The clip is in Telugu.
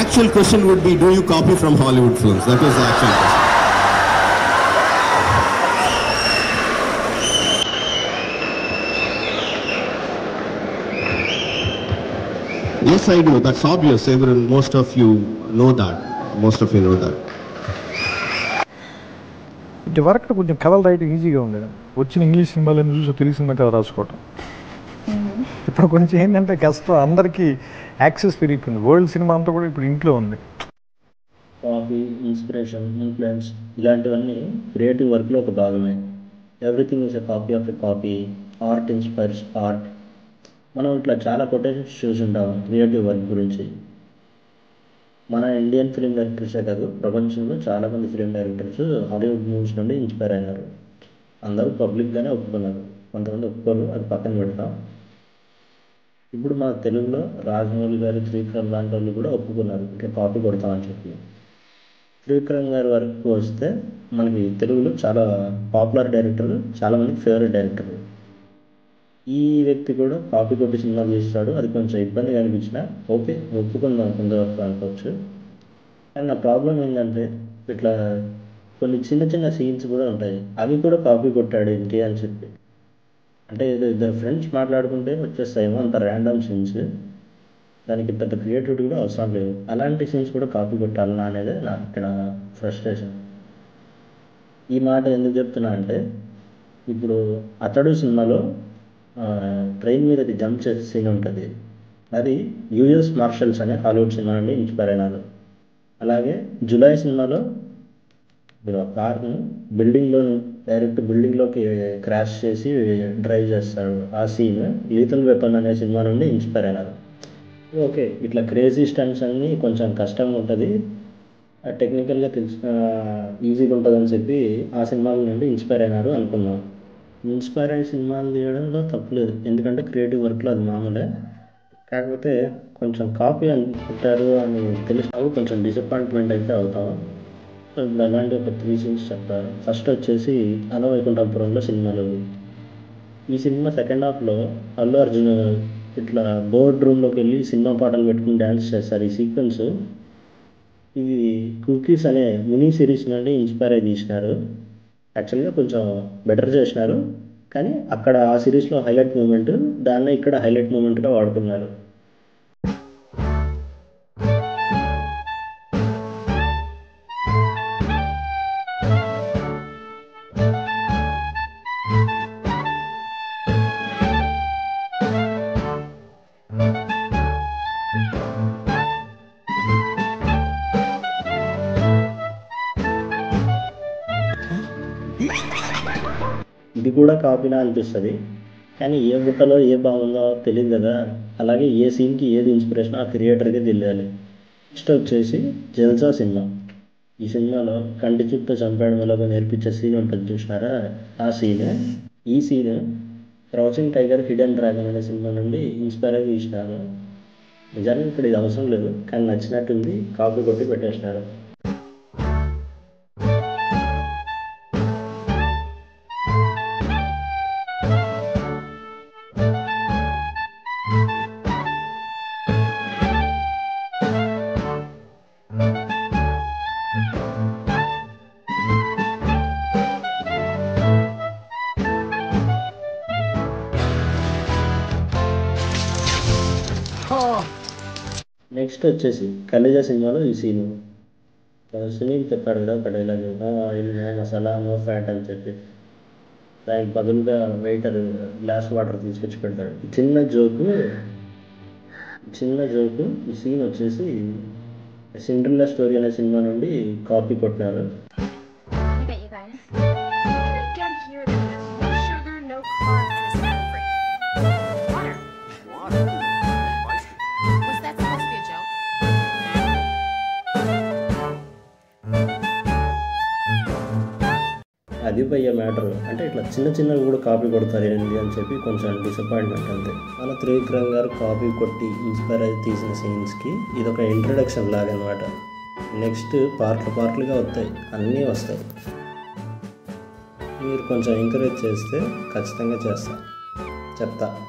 actual question would be, do you copy from Hollywood films? That was the actual question. Yes, I do. That's obvious. Everyone, most of you know that. Most of you know that. ఇటు వరకు కొంచెం కథలు రాయడం ఈజీగా ఉండేది వచ్చిన ఇంగ్లీష్ సినిమాలను చూసి తెలుగు సినిమా కథ రాసుకోవటం ఇప్పుడు కొంచెం ఏంటంటే కష్టం అందరికీ యాక్సెస్ పెరిగిపోయింది వరల్డ్ సినిమా అంతా కూడా ఇప్పుడు ఇంట్లో ఉంది కాపీ ఇన్స్పిరేషన్ ఇన్ఫ్లుయెన్స్ ఇలాంటివన్నీ క్రియేటివ్ వర్క్లో ఒక భాగమే everything is a copy of a copy art inspires art మనం ఇట్లా చాలా కొటేషన్స్ చూసుంటాం క్రియేటివ్ వర్క్ గురించి మన ఇండియన్ ఫిలిం డైరెక్టర్సే కాదు ప్రపంచంలో చాలామంది ఫిలిం డైరెక్టర్స్ హాలీవుడ్ మూవీస్ నుండి ఇన్స్పైర్ అయినారు అందరూ పబ్లిక్గానే ఒప్పుకున్నారు కొంతమంది ఒప్పుకోరు అది పక్కన పెడతాం ఇప్పుడు మన తెలుగులో రాజమౌళి గారు త్రివిక్రమ్ లాంటి వాళ్ళు కూడా ఒప్పుకున్నారు ఇట్లా కాపీ కొడతామని చెప్పి త్రివిక్రమ్ గారి వరకు వస్తే మనకి తెలుగులో చాలా పాపులర్ డైరెక్టర్ చాలా మందికి ఫేవరెట్ డైరెక్టర్ ఈ వ్యక్తి కూడా కాపీ కొట్టి సినిమాలు చేస్తాడు అది కొంచెం ఇబ్బందిగా అనిపించిన ఓకే ఒప్పుకుందాం కొంతవరకు అనుకోవచ్చు కానీ నా ప్రాబ్లం ఏంటంటే ఇట్లా కొన్ని చిన్న చిన్న సీన్స్ కూడా ఉంటాయి అవి కూడా కాపీ కొట్టాడు ఏంటి అని చెప్పి అంటే ఏదో ఇద్దరు ఫ్రెండ్స్ మాట్లాడుకుంటే వచ్చేస్తాయేమో అంత ర్యాండమ్ సీన్స్ దానికి పెద్ద క్రియేటివిటీ కూడా అవసరం లేదు అలాంటి సీన్స్ కూడా కాపీ కొట్టాలన్నా అనేది నాకు ఇక్కడ ఫ్రస్ట్రేషన్ ఈ మాట ఎందుకు చెప్తున్నా అంటే ఇప్పుడు అతడు సినిమాలో ట్రైన్ మీద జంప్ చేసే సీన్ ఉంటుంది అది యూఎస్ మార్షల్స్ అనే హాలీవుడ్ సినిమా నుండి ఇన్స్పైర్ అయినారు అలాగే జులై సినిమాలో మీరు ఆ కార్ని బిల్డింగ్లో డైరెక్ట్ బిల్డింగ్లోకి క్రాష్ చేసి డ్రైవ్ చేస్తాడు ఆ సీన్ లీతల్ వెపన్ అనే సినిమా నుండి ఇన్స్పైర్ అయినారు ఓకే ఇట్లా క్రేజీ స్టంట్స్ అన్నీ కొంచెం కష్టంగా ఉంటుంది టెక్నికల్గా తెలిసి ఈజీగా ఉంటుందని చెప్పి ఆ సినిమాల నుండి ఇన్స్పైర్ అయినారు అనుకున్నాం ఇన్స్పైర్ అయ్యే సినిమాలు తీయడంలో తప్పులేదు ఎందుకంటే క్రియేటివ్ వర్క్లో అది మామూలే కాకపోతే కొంచెం కాపీ అనుకుంటారు అని తెలిసినప్పుడు కొంచెం డిసప్పాయింట్మెంట్ అయితే అవుతాం సో ఇప్పుడు అలాంటి ఒక త్రీ సీన్స్ చెప్తారు ఫస్ట్ వచ్చేసి అల వైకుంఠపురంలో సినిమాలు ఈ సినిమా సెకండ్ హాఫ్లో అల్లు అర్జున్ ఇట్లా బోర్డ్ రూమ్లోకి వెళ్ళి సినిమా పాటలు పెట్టుకుని డ్యాన్స్ చేస్తారు ఈ సీక్వెన్స్ ఇది కుకీస్ అనే మినీ సిరీస్ నుండి ఇన్స్పైర్ అయి తీసినారు యాక్చువల్గా కొంచెం బెటర్ చేసినారు కానీ అక్కడ ఆ సిరీస్లో హైలైట్ మూమెంట్ దాన్ని ఇక్కడ హైలైట్ మూమెంట్గా వాడుకున్నారు ఇది కూడా కాపీనా అనిపిస్తుంది కానీ ఏ బుట్టలో ఏ బాగుందో తెలియదు కదా అలాగే ఏ సీన్కి ఏది ఇన్స్పిరేషన్ ఆ క్రియేటర్కి తెలియాలి నెక్స్ట్ వచ్చేసి జల్సా సినిమా ఈ సినిమాలో కంటి చుట్టూ చంపేయడం ఎలాగో నేర్పించే సీన్ ఉంటుంది చూసినారా ఆ సీన్ ఈ scene Crouching Tiger Hidden Dragon అనే సినిమా నుండి ఇన్స్పైర్ అయ్యి తీసినారు నిజానికి ఇక్కడ ఇది అవసరం లేదు కానీ నచ్చినట్టుంది కాపీ కొట్టి పెట్టేసినారు నెక్స్ట్ వచ్చేసి కలేజా సినిమాలో ఈ సీన్ సునీల్ చెప్పాడు కదా ఒక డైలాగ్ ఇది మసాలా నో ఫ్యాట్ అని చెప్పి దానికి బదులుగా వెయిటర్ గ్లాస్ వాటర్ తీసుకొచ్చి పెడతాడు ఈ చిన్న జోకు చిన్న జోకు ఈ సీన్ వచ్చేసి సిండ్రిల్లా స్టోరీ అనే సినిమా నుండి కాపీ కొట్టినారు I bet you guys. Down here, there's no sugar, no carbs, and it's fat free. Water. Water. Was that supposed to be a joke? అది పోయే మ్యాటర్ అంటే ఇట్లా చిన్న చిన్నవి కూడా కాపీ కొడతారు ఏంటి అని చెప్పి కొంచెం డిసప్పాయింట్మెంట్ అంతే మన త్రివిక్రమ్ గారు కాపీ కొట్టి ఇన్స్పైర్ అయి తీసిన సీన్స్కి ఇది ఒక ఇంట్రడక్షన్ లాగా అనమాట నెక్స్ట్ పార్ట్లు పార్ట్లుగా వస్తాయి అన్నీ వస్తాయి మీరు కొంచెం ఎంకరేజ్ చేస్తే ఖచ్చితంగా చేస్తా చెప్తా